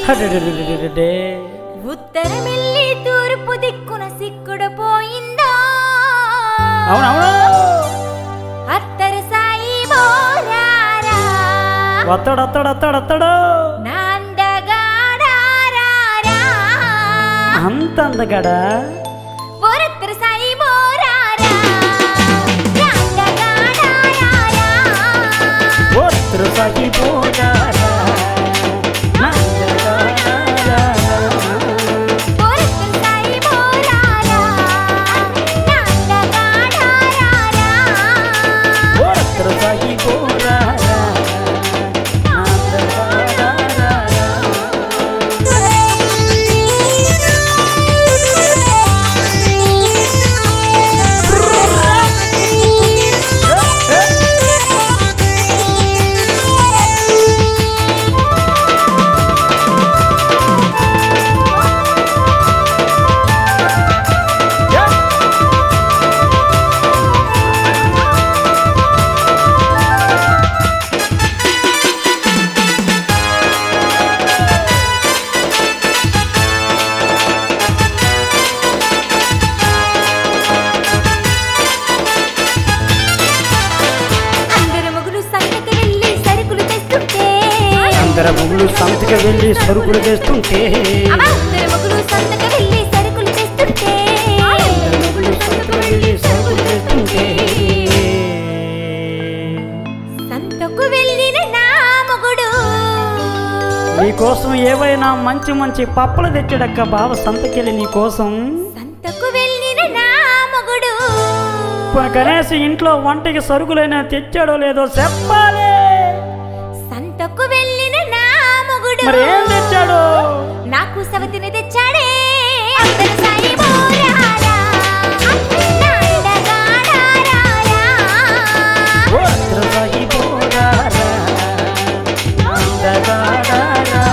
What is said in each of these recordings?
హడడడడడడే. ఉత్తరమెల్లి తూర్పు దిక్కున సిక్కుడు పోయిందా అవునవును అత్తర సాయి బోరారా వత్తడు వత్తడు వత్తడు వత్తడు నాందగాడారారా అంత అందగాడా బోరత్తర సాయి బోరారా నాందగాడారారా ఒత్తురు సాగిపోగారా. నందగారా. బోరత్తర సాయి బోరారా నాందగాడారారా ఒత్తురు సాగిపోగారా. నందగారా. అందరు మొగులు సంతకి వెళ్ళి సరుకులు తెస్తుంటే అందరం ముగ్గులు సంతకి వెళ్ళి సరుకులు తెస్తుంటే అమ్మా, అందరు మొగులు సంతకి వెళ్ళి సరుకులు తెస్తుంటే అందరం ముగ్గులు సంతకి వెళ్ళి సరుకులు తెస్తుంటే సంతకు వెళ్ళిన నా మొగుడు నీకోసం ఏవైనా మంచి మంచి పప్పలు తెచ్చాడక్క బావ సంతకెళ్ళి నీకోసం సంతకు వెళ్ళిన నా మొగుడు పోనీ కనీసం ఇంట్లో వంటకి సరుకులైనా తెచ్చాడో లేదో చెప్పాలి సంతకు వెళ్ళిన నా మొగుడు మరి ఏం తెచ్చాడు నాకు సవతిని తెచ్చాడే అందరు సాయి బోరారా నాందగాడారారా. ఓ త్రిసాగిపోరారా, అందగాడారా.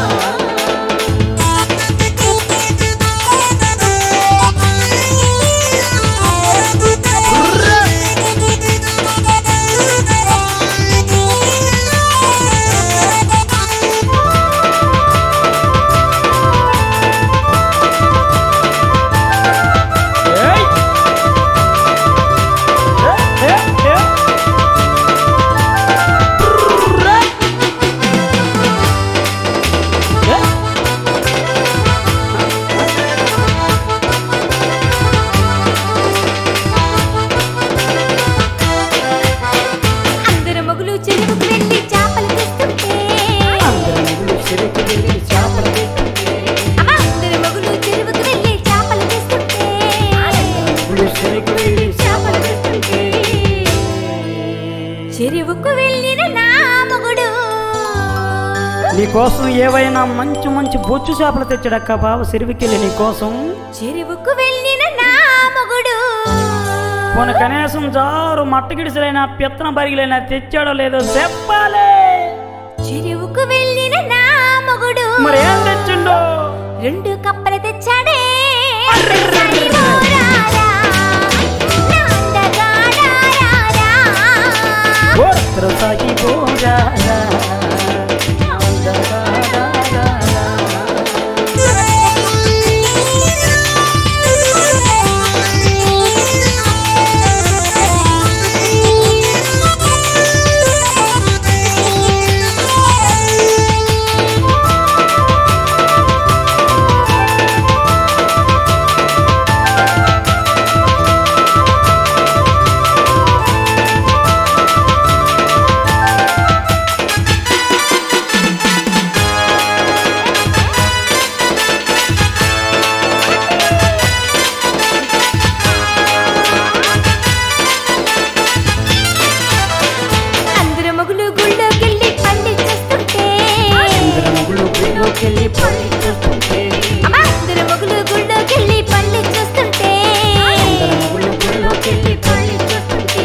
ఏయ్! ఏ, ఏ, ఏ. ఏ? అందరు మొగులు చెరువుకు వెళ్ళి చేపలు తెస్తుంటే అందరం ముగ్గులు చెరుకు వెళ్ళి చేపలు తెచ్చుకుంటే, అమ్మా, అందరు మొగులు చెరువుకు వెళ్ళి చేపలు తెస్తుంటే ముగ్గులు చెరుకు వెళ్ళి చేపలు తెచ్చుకుంటే. చెరువుకు వెళ్ళిన నా మొగుడు నీకోసం ఏవైనా మంచి మంచి బొచ్చు చేపలు తెచ్చాడక్క బావ చెరువుకెళ్ళి నీకోసం చెరువుకు వెళ్ళిన నా మొగుడు పోనీ కనీసం జారు మట్టగిడిసలైనా పిత్తన బరిగిలైనా తెచ్చాడో లేదో చెప్పాలి చెరువుకు వెళ్ళిన నా మొగుడు మరి ఏం తెచ్చిండో రెండు కప్పలు తెచ్చాడే సాయి బోరారా, నాందగాడారారా. ఓ సాగిపోరారా, అందగాడారా. అందరు మొగులు గుళ్ళోకెళ్ళి పండించేస్తుంటే అందరం ముగ్గులు గుళ్ళోకెళ్ళి పని చేస్తుంటే అమ్మా, అందరు మొగులు గుళ్ళోకెళ్ళి పండించేస్తుంటే అందరం ముగ్గులు గుళ్ళోకెళ్ళి పని చేస్తుంటే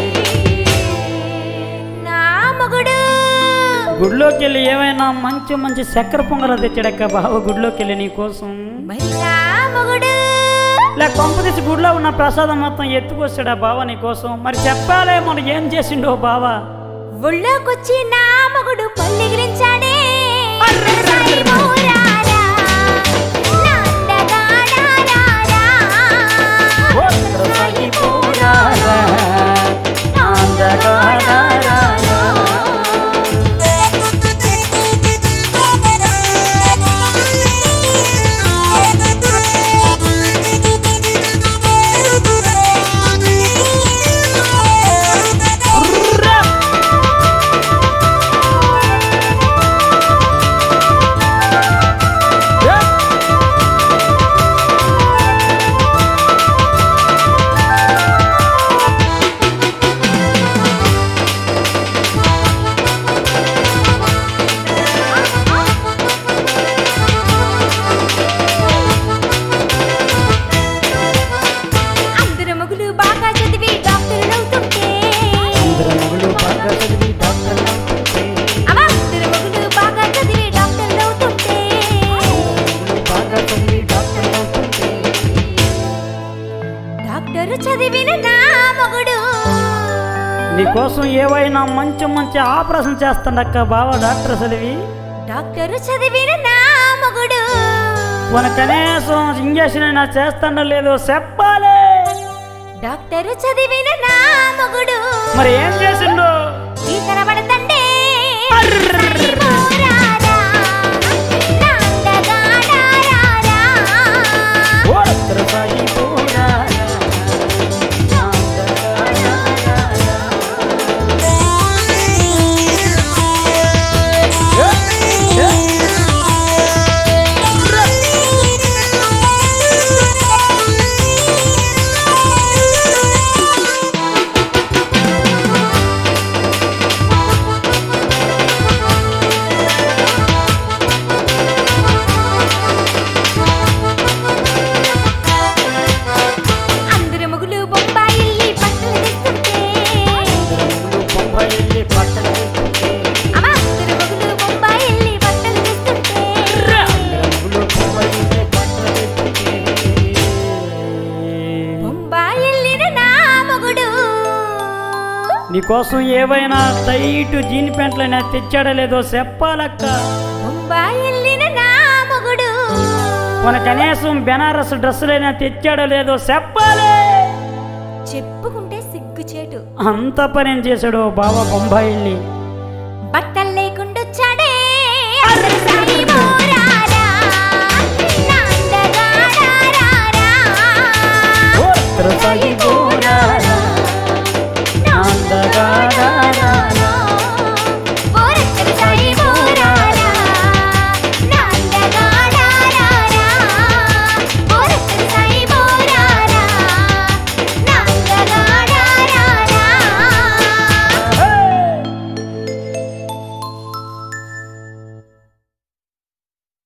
నా మొగుడు గుడిలోకి వెళ్ళి ఏమైనా మంచి మంచి చక్కెర పొంగలు తెచ్చాడక్క బావ గుడిలోకి వెళ్ళి నీ కోసం మరి నా మొగుడు లేక కొంప తీసి గుడిలో ఉన్న ప్రసాదం మొత్తం ఎత్తుకొచ్చాడా బావ నీ కోసం మరి చెప్పాలే మనం ఏం చేసిండో బావ ఒళ్ళోకొచ్చి నా మొగుడు పల్లిగిరించాడే అర్రర్రర్రర్ర. సాయి బోరారా. డాక్టర్ చదివిన నా మొగుడు నీకోసం ఏవైనా మంచి మంచి ఆపరేషన్ చేస్తాడక్క బావ డాక్టర్ చదివి డాక్టర్ చదివిన నా మొగుడు మన కనీసం ఇంజక్షన్ అయినా చేస్తాడో లేదో చెప్పాలి డాక్టర్ చదివిన నా మొగుడు మరి ఏం చేసిండు ఈ కనబడతండే అర్రర్రర్ర. పోరాడా, నా అందగాడారారా. ఓడత్తర సాగిపోరా. అందరి మొగులు బొంబాయిల్లి బట్టలు తెస్తుంటే బొంబాయి బట్టలు వేసుకుంటే, అమ్మా, అందరి మొగులు బొంబాయిల్లి బట్టలు తెస్తుంటే రంగులు బొంబాయి బట్టలు వేసుకుంటే. బొంబాయిల్లిన నా మొగుడు నీకోసం ఏవైనా టైట్ జీన్ ప్యాంట్లైనా తెచ్చాడో లేదో చెప్పాలక్క బొంబాయిల్లిన నా మొగుడు మన కనీసం బెనారస్ డ్రెస్సులైనా తెచ్చాడో లేదో చెప్పాలి చెప్పుకుంటే సిగ్గుచేటు అంత పని ఏం చేశాడు బావ బొంబాయి వెళ్ళి బట్టల